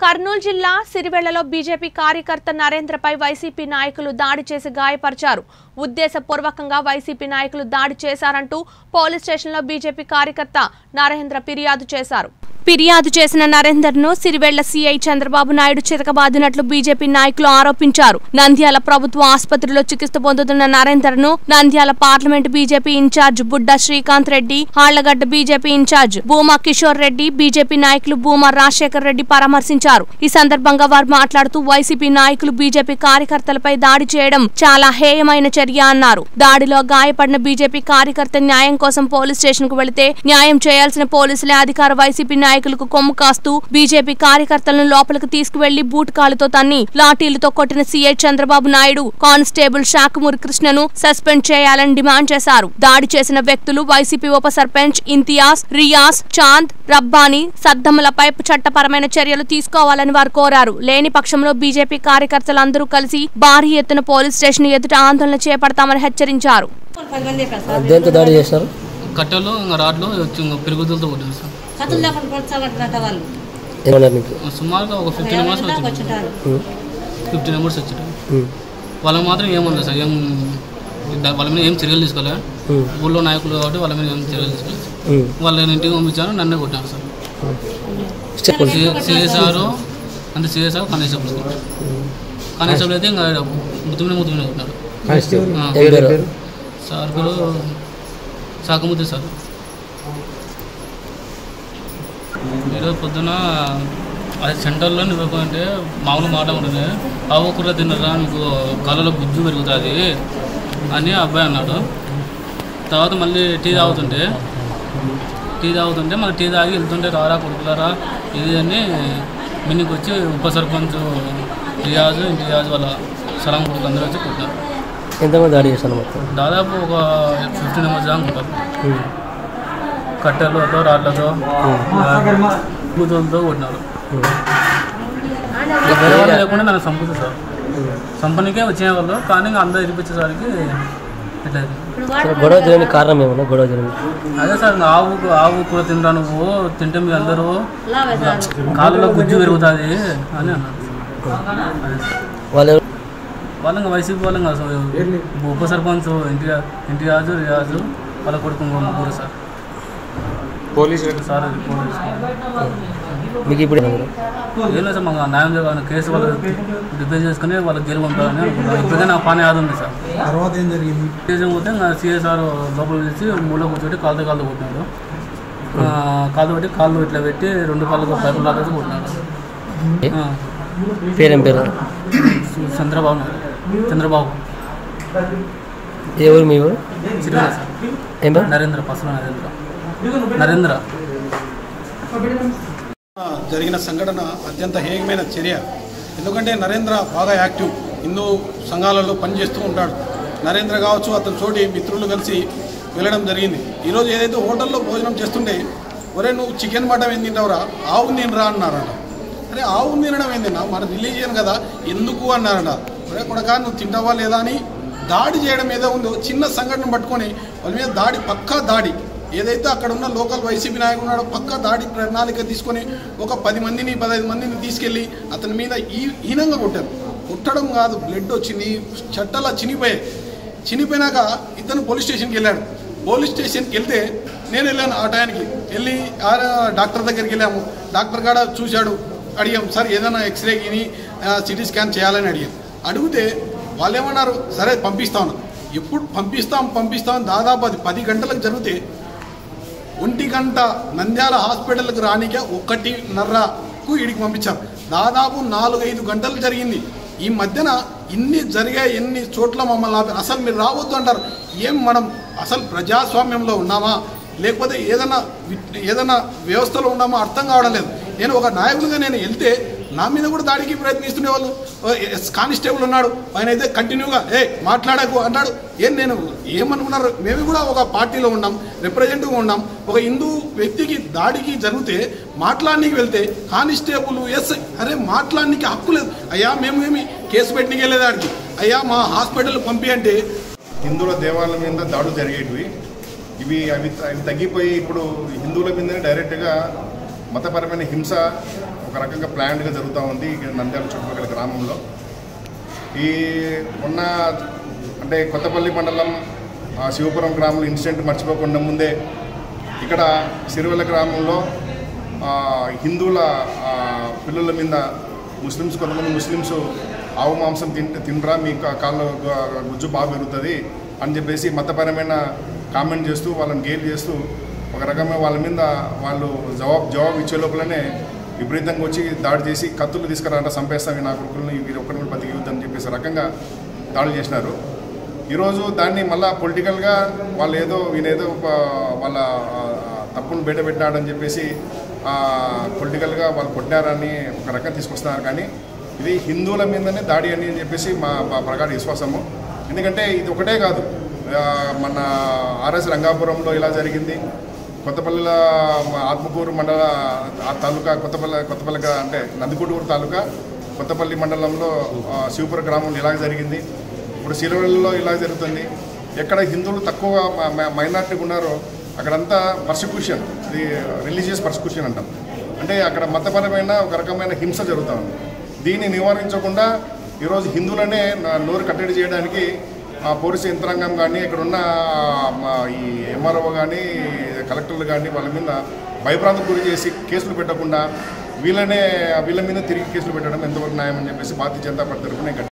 కర్నూలు జిల్లా సిరివెళ్లలో బీజేపీ కార్యకర్త నరేంద్రపై వైసీపీ నాయకులు దాడి చేసి గాయపరిచారు ఉద్దేశపూర్వకంగా వైసీపీ నాయకులు దాడి చేశారంటూ పోలీస్ స్టేషన్లో బీజేపీ కార్యకర్త నరేంద్ర ఫిర్యాదు చేశారు ఫిర్యాదు చేసిన నరేందర్ ను సిరివెళ్ల సీఐ చంద్రబాబు నాయుడు చితకబాదినట్లు బీజేపీ నాయకులు ఆరోపించారు నంద్యాల ప్రభుత్వ ఆసుపత్రిలో చికిత్స పొందుతున్న నరేందర్ ను Nandyal parliament BJP incharge Budda Srikanth Reddy Hallagadda BJP incharge Bhuma Kishore Reddy BJP నాయకులు భూమా రాజశేఖర్ రెడ్డి పరామర్శించారు ఈ సందర్భంగా వారు మాట్లాడుతూ వైసీపీ నాయకులు బీజేపీ కార్యకర్తలపై దాడి చేయడం చాలా హేయమైన చర్య అన్నారు దాడిలో గాయపడిన బీజేపీ కార్యకర్త న్యాయం కోసం పోలీస్ స్టేషన్ కు వెళితే న్యాయం చేయాల్సిన పోలీసులే అధికార వైసీపీ నాయకులకు కొమ్ము కాస్తూ బీజేపీ కార్యకర్తలను లోపలికి తీసుకువెళ్లి బూట్ కాలుతో తన్ని లాఠీలతో కొట్టిన సీఐ చంద్రబాబు నాయుడు కానిస్టేబుల్ శాఖమూరి కృష్ణను సస్పెండ్ చేయాలని డిమాండ్ చేశారు దాడి చేసిన వ్యక్తులు వైసీపీ ఉప సర్పంచ్ ఇంతియాజ్ రియాజ్ చాంద్ రబ్బానీ సద్దమ్మలపై చట్టపరమైన చర్యలు తీసుకోవాలని వారు కోరారు లేని పక్షంలో బీజేపీ కార్యకర్తలందరూ కలిసి భారీ ఎత్తున పోలీస్ స్టేషన్ ఎదుట ఆందోళన చేపడతామని హెచ్చరించారు దేంతో దాడి చేశారు కట్టెలు ఇంకా రాడ్లు ఇంకా పెరుగుదలతో కొట్టింది సార్ కథలు లేకుండా పొడిచాలంటారట వాళ్ళు ఏమన్నారు నీకు సుమారుగా ఒక ఫిఫ్టీ మెంబర్స్ దాకా వచ్చింది వచ్చింటారు ఉం. ఫిఫ్టీ మెంబర్స్ వచ్చారు ఉం. వాళ్ళకి మాత్రం ఏమన్నా సార్ ఏం దా- వాళ్ళ మీద ఏం చర్యలు తీసుకోలే ఉం. ఊళ్ళో నాయకులు కాబట్టి వాళ్ళ మీద ఏం చర్యలు తీసుకోలేదు ఉం. వాళ్ళని ఇంటికి పంపించారు నన్నే కొట్టారు సార్ స్టేట్ సిఎస్ఆర్ అంటే సిఎస్ఆర్ కానిస్టేబుల్స్ కానిస్టేబుల్ అయితే ఇంకా ముద్దుమిన ముద్దుమిన కొట్టినారు ఆ. ఏం పేరు సార్ పేరు శాఖముద్ది సార్ ఈరోజు పొద్దున అది సెంటర్లో నువ్వు అంటే మామూలు మాట ఉంటుంది ఆవు కూర తిన్నరా నీకు కళ్ళలో గుజ్జు పెరుగుతుంది అని ఆ అబ్బాయి అన్నాడు తర్వాత మళ్ళీ టీ తాగుతుంటే టీ తాగుతుంటే మళ్ళీ టీ తాగి వెళ్తుంటే రారా కొడుకులారా ఇది అని మిన్నికి వచ్చి ఉప సర్పంచ్ రియాజ్ ఇంటియాజ్ వాళ్ళ సలాం కొడుకు అందరూ వచ్చి కొట్టినారు ఎంతమంది దాడి చేశాను మొత్తం దాదాపు ఒక ఫిఫ్టీన్ మెంబర్స్ దాకా ఉంటారు ఉం. కట్టెలతో రాడ్లతో బూతులతో కొట్టినారు ఉం. ఇంకా వేరే వాళ్ళు లేకుండా నన్ను చంపుతుంది సార్ చంపనికే వచ్చేవాళ్ళు కానీ ఇంకా అందరూ ఇరిపించేసరికి ఇట్లా అయింది. ఇప్పుడు సరే, వాడు గొడవ చేయడానికి కారణం ఏమన్నా గొడవ చేయడానికి అదే సార్ ఇంకా ఆవు ఆవు కూర తింటా నువ్వు తింటే మీ అందరూ లావేశారు కాళ్ళలో గుజ్జు పెరుగుతుంది అని అన్నారు అదే సార్. వాళ్ళు ఎవరు? వాళ్ళు ఇంకా వైసీపీ వాళ్ళు ఇంకా అసలు ఉప సర్పంచ్ ఇంటి ఇంటి రాజు రియాజు వాళ్ళ కొడుకు ఇంకో ముగ్గురు సార్ పోలీసు సార్ పోలీసు మీకు ఇప్పుడు ఏమన్నారు? ఏం లేదు సార్ మాకు న్యాయం చేయాలని కేసు వాళ్ళు డిపేజ్ చేసుకుని వాళ్ళకి జైలు పంపాలని అనుకున్నాను ఇప్పటికే నా పని ఆది ఉంది సార్ తర్వాత ఏం జరిగింది కేసు పోతే ఇంకా సిఎస్ఆర్ లోపల పిలిచి మూల కూర్చోబెట్టి కాలుతో కాలుతో కొట్టినాడు ఆ, కాలు పెట్టి కాళ్ళు ఇట్లా పెట్టి రెండు కాళ్ళతో పైపులు లాగేసి కొట్టినాడు ఆ, పేరేం పేరు చంద్రబాబు నాయుడు. చంద్రబాబు ఏ ఊరు మీ ఊరు చిరుమల సార్ ఏం పేరు నరేంద్ర పసల నరేంద్ర నరేంద్ర జరిగిన సంఘటన అత్యంత హేయమైన చర్య ఎందుకంటే నరేంద్ర బాగా యాక్టివ్ హిందూ సంఘాలలో పనిచేస్తూ ఉంటాడు నరేంద్ర కావచ్చు అతని తోటి మిత్రులు కలిసి వెళ్ళడం జరిగింది ఈరోజు ఏదైతే హోటల్లో భోజనం చేస్తుంటే ఒరే నువ్వు చికెన్ మటన్ ఏం తింటావురా ఆవు తినరా అన్నారట అరే ఆవు తినడం ఏందినా మన రిలీజియన్ కదా ఎందుకు అన్నారట ఒరే కొడక నువ్వు తింటావా లేదా అని దాడి చేయడం ఏదో ఉందో చిన్న సంఘటన పట్టుకొని వాళ్ళ మీద దాడి పక్కా దాడి ఏదైతే అక్కడ ఉన్న లోకల్ వైసీపీ నాయకుడు ఉన్నాడో పక్కా దాడి ప్రణాళిక తీసుకొని ఒక పది మందిని పదహైదు మందిని తీసుకెళ్ళి అతని మీద ఈ హీనంగా కొట్టారు కొట్టడం కాదు బ్లడ్ వచ్చింది చట్టలా చినిపోయాయి చినిపోయినాక ఇతను పోలీస్ స్టేషన్కి వెళ్ళాడు పోలీస్ స్టేషన్కి వెళ్తే నేను వెళ్ళాను ఆ టయానికి వెళ్ళి ఆ డాక్టర్ దగ్గరికి వెళ్ళాము డాక్టర్ కాడ చూశాడు అడిగాం సార్ ఏదైనా ఎక్స్రే గిని సిటీ స్కాన్ చేయాలని అడిగాం అడిగితే వాళ్ళు ఏమన్నారు సరే పంపిస్తాను ఎప్పుడు పంపిస్తాం పంపిస్తాం దాదాపు అది పది గంటలకు జరిగితే ఒంటి గంట నంద్యాల హాస్పిటల్కి రానికే ఒకటిన్నరకు ఇడికి పంపించాం దాదాపు నాలుగైదు గంటలు జరిగింది ఈ మధ్యన ఇన్ని జరిగాయి ఎన్ని చోట్ల మమ్మల్ని ఆపి అసలు మీరు రావద్దు అంటారు ఏం మనం అసలు ప్రజాస్వామ్యంలో ఉన్నామా లేకపోతే ఏదైనా వి- ఏదైనా వ్యవస్థలో ఉన్నామో అర్థం కావడం లేదు నేను ఒక నాయకుడిగా నేను వెళ్తే నా మీద కూడా దాడికి ప్రయత్నిస్తుండే వాళ్ళు ఓ ఎస్ కానిస్టేబుల్ ఉన్నాడు ఆయన అయితే కంటిన్యూగా ఏ మాట్లాడకు అన్నాడు ఏం నేను ఏమనుకున్నారు మేము కూడా ఒక పార్టీలో ఉన్నాం రిప్రజెంటివ్గా ఉన్నాం ఒక హిందూ వ్యక్తికి దాడికి జరిగితే మాట్లాడడానికి వెళ్తే కానిస్టేబుల్ ఎస్ అరే మాట్లాడడానికి హక్కు లేదు అయ్యా మేము ఏమి కేసు పెట్టడానికి వెళ్ళేది ఆడికి అయ్యా మా హాస్పిటల్ పంపి అంటే హిందువుల దేవాలయం మీద దాడులు జరిగేటివి ఇవి అవి అవి తగ్గిపోయి ఇప్పుడు హిందువుల మీదనే డైరెక్ట్గా మతపరమైన హింస ఒక ఒక రకంగా ప్లాన్డ్గా జరుగుతూ ఉంది ఇక్కడ నంద్యాల చుట్టుపక్కల గ్రామంలో ఈ ఉన్న అంటే కొత్తపల్లి మండలం ఆ, శివపురం గ్రామంలో ఇన్సిడెంట్ మర్చిపోకుండా ముందే ఇక్కడ సిరివెల్ల గ్రామంలో ఆ, హిందువుల ఆ, పిల్లల మీద ముస్లిమ్స్ కొంతమంది ముస్లిమ్స్ ఆవు మాంసం తిన్ తినరా మీ కా- కాళ్ళు గు- గుజ్జు బాగా పెరుగుతుంది అని చెప్పేసి మతపరమైన కామెంట్ చేస్తూ వాళ్ళని గేల్ చేస్తూ ఒక రకమైన వాళ్ళ మీద వాళ్ళు జవాబు జవాబు ఇచ్చే లోపలనే విపరీతంగా వచ్చి దాడి చేసి కత్తులు తీసుకురారా చంపేస్తాం ఈ నా కొడుకుల్ని వీరు ఒక్కరి కూడా బతికి అని చెప్పేసి రకంగా దాడులు చేసినారు ఈరోజు దాన్ని మళ్ళా పొలిటికల్గా వాళ్ళు ఏదో వీనేదో ఒక వాళ్ళ ఆ, తప్పును బయట పెట్టాడని చెప్పేసి పొలిటికల్గా వాళ్ళు కొట్టారని ఒక రకంగా తీసుకొస్తున్నారు కానీ ఇది హిందువుల మీదనే దాడి అని చెప్పేసి మా మా ప్రగాఢ విశ్వాసము ఎందుకంటే ఇది ఒకటే కాదు ఆ, మన ఆర్ఎస్ రంగాపురంలో ఇలా జరిగింది కొత్తపల్లిల ఆత్మకూరు మండల ఆ తాలూకా కొత్తపల్లి కొత్తపల్లి గ్రా- అంటే నందికొటూరు తాలూకా కొత్తపల్లి మండలంలో ఆ, శివపుర గ్రామంలో ఇలా జరిగింది ఇప్పుడు సిరివెల్లలో ఇలా జరుగుతుంది ఎక్కడ హిందువులు తక్కువ మైనార్టీ ఉన్నారో అక్కడంతా పర్సిక్యూషన్ ఇది రిలీజియస్ పర్సిక్యూషన్ అంటాం అంటే అక్కడ మతపరమైన ఒక రకమైన హింస జరుగుతూ ఉంది దీన్ని నివారించకుండా ఈరోజు హిందువులనే నా- నోరు కట్టడి చేయడానికి ఆ పోలీసు యంత్రాంగం కానీ ఇక్కడ ఉన్న మా ఈ ఎంఆర్ఓ కానీ కలెక్టర్లు కానీ వాళ్ళ మీద భయభ్రాంతికి గురి చేసి కేసులు పెట్టకుండా వీళ్ళనే వీళ్ళ మీద తిరిగి కేసులు పెట్టడం ఎంతవరకు న్యాయం అని చెప్పేసి భారతీయ జనతా పార్టీ తరఫున